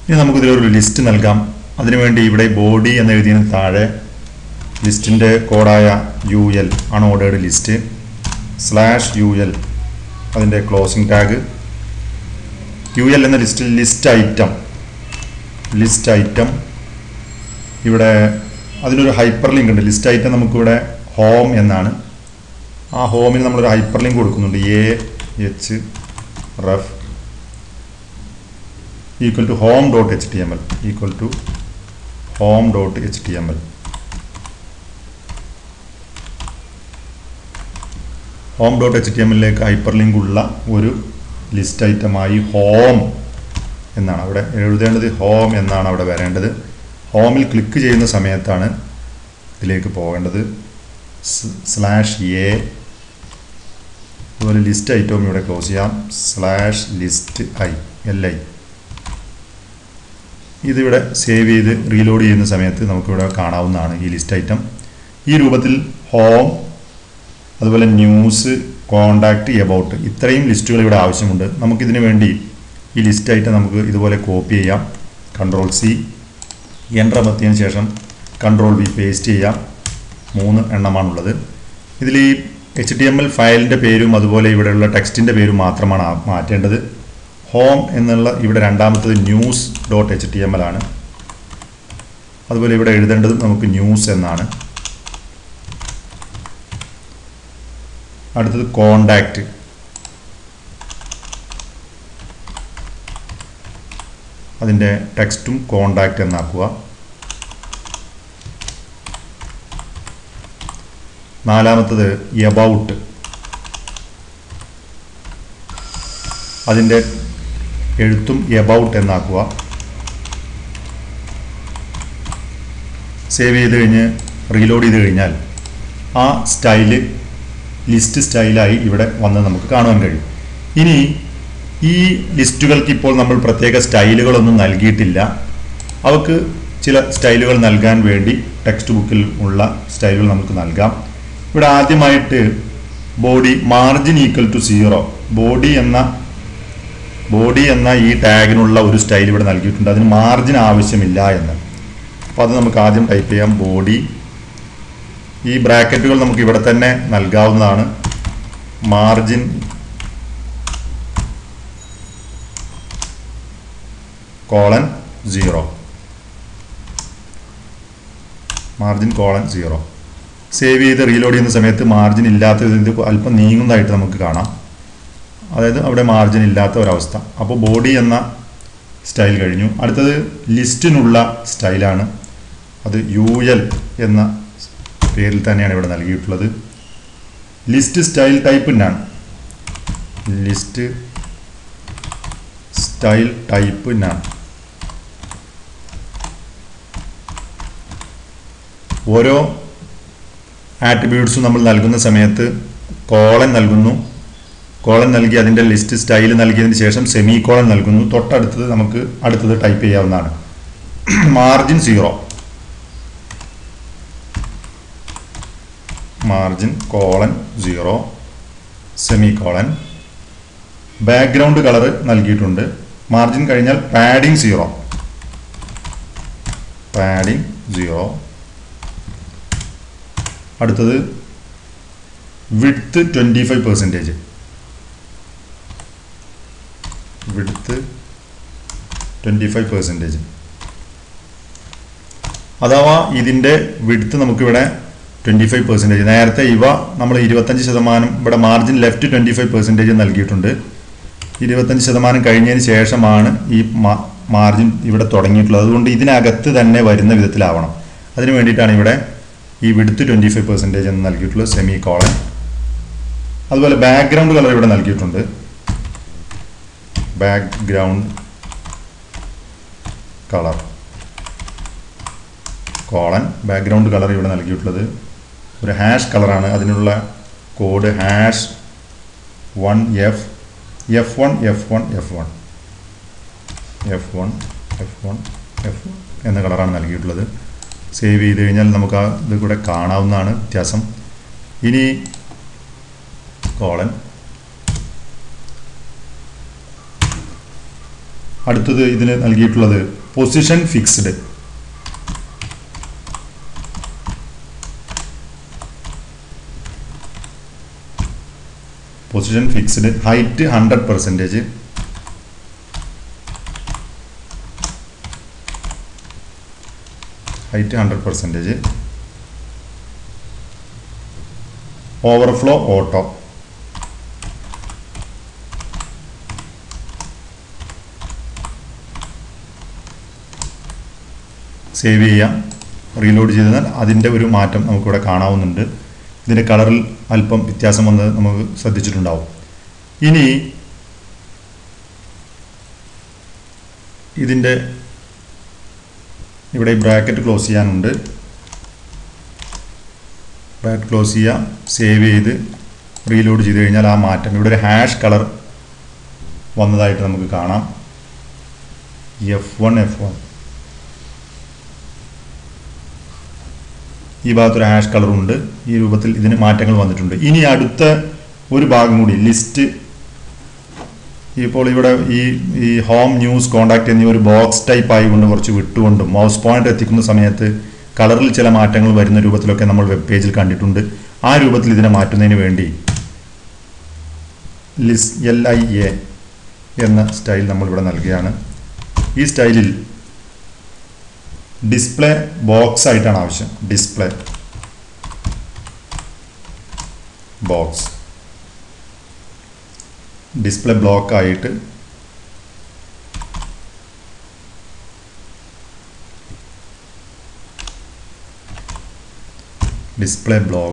ഇനി നമുക്കിതിലൊരു ലിസ്റ്റ് നൽകാം അതിനുവേണ്ടി ഇവിടെ ബോഡി എന്ന് എഴുതിയതിന് താഴെ ലിസ്റ്റിൻ്റെ കോഡായ യു എൽ ആണ് ordered list slash U L അതിൻ്റെ ക്ലോസിംഗ് ടാഗ് യു എൽ എന്ന ലിസ്റ്റിൽ ലിസ്റ്റ് ഐറ്റം ലിസ്റ്റ് ഐറ്റം ഇവിടെ അതിനൊരു ഹൈപ്പർ ലിങ്ക് ഉണ്ട് ലിസ്റ്റ് ഐറ്റം നമുക്കിവിടെ ഹോം എന്നാണ് ആ ഹോമിന് നമ്മളൊരു ഹൈപ്പർ ലിങ്ക് കൊടുക്കുന്നുണ്ട് a href equal to home dot H T M L equal to home dot H T M L home dot H T M എല്ലിലേക്ക് hyperlink ഉള്ള ഒരു list ഐറ്റമായി home എന്നാണ് അവിടെ എഴുതേണ്ടത് ഹോം എന്നാണ് അവിടെ വരേണ്ടത് ഹോമിൽ ക്ലിക്ക് ചെയ്യുന്ന സമയത്താണ് ഇതിലേക്ക് പോകേണ്ടത് സ്ലാഷ് എ അതുപോലെ ലിസ്റ്റ് ഐറ്റവും ഇവിടെ ക്ലോസ് ചെയ്യാം slash list I L I ഇതിവിടെ സേവ് ചെയ്ത് റീലോഡ് ചെയ്യുന്ന സമയത്ത് നമുക്കിവിടെ കാണാവുന്നതാണ് ഈ ലിസ്റ്റ് ഐറ്റം ഈ രൂപത്തിൽ ഹോം അതുപോലെ ന്യൂസ് കോണ്ടാക്ട് എബൌട്ട് ഇത്രയും ലിസ്റ്റുകൾ ഇവിടെ ആവശ്യമുണ്ട് നമുക്കിതിനു വേണ്ടി ഈ ലിസ്റ്റ് ഐറ്റം നമുക്ക് ഇതുപോലെ കോപ്പി ചെയ്യാം കൺട്രോൾ സി എൻ്റർ അമർത്തിയതിന് ശേഷം കൺട്രോൾ വി പേസ്റ്റ് ചെയ്യാം മൂന്ന് എണ്ണമാണുള്ളത് ഇതിൽ ഈ എച്ച് ടി എം എൽ ഫയലിൻ്റെ പേരും അതുപോലെ ഇവിടെയുള്ള ടെക്സ്റ്റിൻ്റെ പേരും മാത്രമാണ് ആ- മാറ്റേണ്ടത് ഹോം എന്നുള്ള ഇവിടെ രണ്ടാമത്തത് news dot H T M L ആണ് അതുപോലെ ഇവിടെ എഴുതേണ്ടതും നമുക്ക് ന്യൂസ് എന്നാണ് അടുത്തത് കോണ്ടാക്റ്റ് അതിൻ്റെ ടെക്സ്റ്റും കോണ്ടാക്റ്റ് എന്നാക്കുക നാലാമത്തത് എബൌട്ട് അതിൻ്റെ എഴുത്തും എബൌട്ട് എന്നാക്കുക സേവ് ചെയ്ത് കഴിഞ്ഞ് റീലോഡ് ചെയ്ത് കഴിഞ്ഞാൽ ആ സ്റ്റൈല് ലിസ്റ്റ് സ്റ്റൈലായി ഇവിടെ വന്ന് നമുക്ക് കാണുവാൻ കഴിയും ഇനി ഈ ലിസ്റ്റുകൾക്ക് ഇപ്പോൾ നമ്മൾ പ്രത്യേക സ്റ്റൈലുകളൊന്നും നൽകിയിട്ടില്ല അവക്ക് ചില സ്റ്റൈലുകൾ നൽകാൻ വേണ്ടി ടെക്സ്റ്റ് ബുക്കിൽ ഉള്ള സ്റ്റൈലുകൾ നമുക്ക് നൽകാം ഇവിടെ ആദ്യമായിട്ട് body margin equal to zero body എന്ന ബോഡി എന്ന ഈ ടാഗിനുള്ള ഒരു സ്റ്റൈൽ ഇവിടെ നൽകിയിട്ടുണ്ട് അതിന് മാർജിൻ ആവശ്യമില്ല എന്ന് അപ്പോൾ അത് നമുക്ക് ആദ്യം ടൈപ്പ് ചെയ്യാം ബോഡി ഈ ബ്രാക്കറ്റുകൾ നമുക്ക് ഇവിടെ തന്നെ നൽകാവുന്നതാണ് margin colon zero margin colon zero save ചെയ്ത് റീലോഡ് ചെയ്യുന്ന സമയത്ത് മാർജിൻ ഇല്ലാത്തത് ഇത് അല്പം നീങ്ങുന്നതായിട്ട് നമുക്ക് കാണാം അതായത് അവിടെ മാർജിൻ ഇല്ലാത്ത ഒരവസ്ഥ അപ്പോൾ ബോഡി എന്ന സ്റ്റൈൽ കഴിഞ്ഞു അടുത്തത് ലിസ്റ്റിനുള്ള സ്റ്റൈലാണ് അത് യു എൽ എന്ന പേരിൽ തന്നെയാണ് ഇവിടെ നൽകിയിട്ടുള്ളത് ലിസ്റ്റ് സ്റ്റൈൽ ടൈപ്പ് നാണ് ലിസ്റ്റ് സ്റ്റൈൽ ടൈപ്പ് നാണ് ഓരോ ആട്രിബ്യൂട്ട്സും നമ്മൾ നൽകുന്ന സമയത്ത് കോളൻ നൽകുന്നു കോളൻ നൽകി അതിൻ്റെ ലിസ്റ്റ് സ്റ്റൈൽ നൽകിയതിന് ശേഷം സെമി കോളൻ നൽകുന്നു തൊട്ടടുത്തത് നമുക്ക് അടുത്തത് ടൈപ്പ് ചെയ്യാവുന്നതാണ് margin zero margin colon zero semicolon background colour നൽകിയിട്ടുണ്ട് മാർജിൻ കഴിഞ്ഞാൽ പാഡിംഗ് സീറോ പാഡിംഗ് സീറോ അടുത്തത് width twenty five percentage width twenty five percentage അഥവാ ഇതിൻ്റെ വിഡ്ത്ത് നമുക്കിവിടെ ട്വൻറ്റി ഫൈവ് പെർസെൻറ്റേജ് നേരത്തെ ഇവ നമ്മൾ ഇരുപത്തഞ്ച് ശതമാനം ഇവിടെ margin left twenty five percentage നൽകിയിട്ടുണ്ട് ഇരുപത്തഞ്ച് ശതമാനം കഴിഞ്ഞതിന് ശേഷമാണ് ഈ മാർജിൻ ഇവിടെ തുടങ്ങിയിട്ടുള്ളത് അതുകൊണ്ട് ഇതിനകത്ത് തന്നെ വരുന്ന വിധത്തിലാവണം അതിന് വേണ്ടിയിട്ടാണ് ഇവിടെ ഈ വിടുത്ത് ട്വൻറ്റി ഫൈവ് പെർസെൻറ്റേജ് എന്ന് നൽകിയിട്ടുള്ളത് സെമി കോളൻ അതുപോലെ ബാക്ക്ഗ്രൗണ്ട് കളർ ഇവിടെ നൽകിയിട്ടുണ്ട് background colour colon background colour ഇവിടെ നൽകിയിട്ടുള്ളത് ഒരു ഹാഷ് കളറാണ് അതിനുള്ള code hash one F F one F one F one F one F one F one എന്ന കളറാണ് നൽകിയിട്ടുള്ളത് സേവ് ചെയ്ത് കഴിഞ്ഞാൽ നമുക്ക് ആ ഇത് കൂടെ കാണാവുന്നതാണ് വ്യത്യാസം ഇനി കോളൻ അടുത്തത് ഇതിന് നൽകിയിട്ടുള്ളത് position fixed position fixed height hundred percentage height hundred percentage overflow auto save ചെയ്യാം റീലോഡ് ചെയ്താൽ അതിൻ്റെ ഒരു മാറ്റം നമുക്കിവിടെ കാണാവുന്നുണ്ട് ഇതിൻ്റെ കളറിൽ അല്പം വ്യത്യാസം വന്നത് നമുക്ക് ശ്രദ്ധിച്ചിട്ടുണ്ടാവും ഇനി ഇതിൻ്റെ ഇവിടെ ബ്രാക്കറ്റ് ക്ലോസ് ചെയ്യാനുണ്ട് ബ്രാക്കറ്റ് ക്ലോസ് ചെയ്യാം സേവ് ചെയ്ത് റീലോഡ് ചെയ്ത് കഴിഞ്ഞാൽ ആ മാറ്റം ഇവിടെ ഒരു ഹാഷ് കളർ വന്നതായിട്ട് നമുക്ക് കാണാം എഫ് വൺ എഫ് വൺ ഈ ഭാഗത്തൊരു ഹാഷ് കളറുണ്ട് ഈ രൂപത്തിൽ ഇതിന് മാറ്റങ്ങൾ വന്നിട്ടുണ്ട് ഇനി അടുത്ത ഒരു ഭാഗം കൂടി ലിസ്റ്റ് ഇപ്പോൾ ഇവിടെ ഈ ഈ ഹോം ന്യൂസ് കോണ്ടാക്ട് എന്നീ ഒരു ബോക്സ് ടൈപ്പ് ആയിക്കൊണ്ട് കുറച്ച് വിട്ടുകൊണ്ടും മൗസ് പോയിന്റ് എത്തിക്കുന്ന സമയത്ത് കളറിൽ ചില മാറ്റങ്ങൾ വരുന്ന രൂപത്തിലൊക്കെ നമ്മൾ വെബ് പേജിൽ കണ്ടിട്ടുണ്ട് ആ രൂപത്തിൽ ഇതിനെ മാറ്റുന്നതിന് വേണ്ടി ലിസ് എൽ ഐ എ എന്ന സ്റ്റൈൽ നമ്മൾ ഇവിടെ നൽകുകയാണ് ഈ സ്റ്റൈലിൽ ഡിസ്പ്ലേ ബോക്സ് ആയിട്ടാണ് ആവശ്യം ഡിസ്പ്ലേ ബോക്സ് ഡിസ്പ്ലേ ബ്ലോക്ക് ആയിട്ട് ഡിസ്പ്ലേ ബ്ലോക്ക്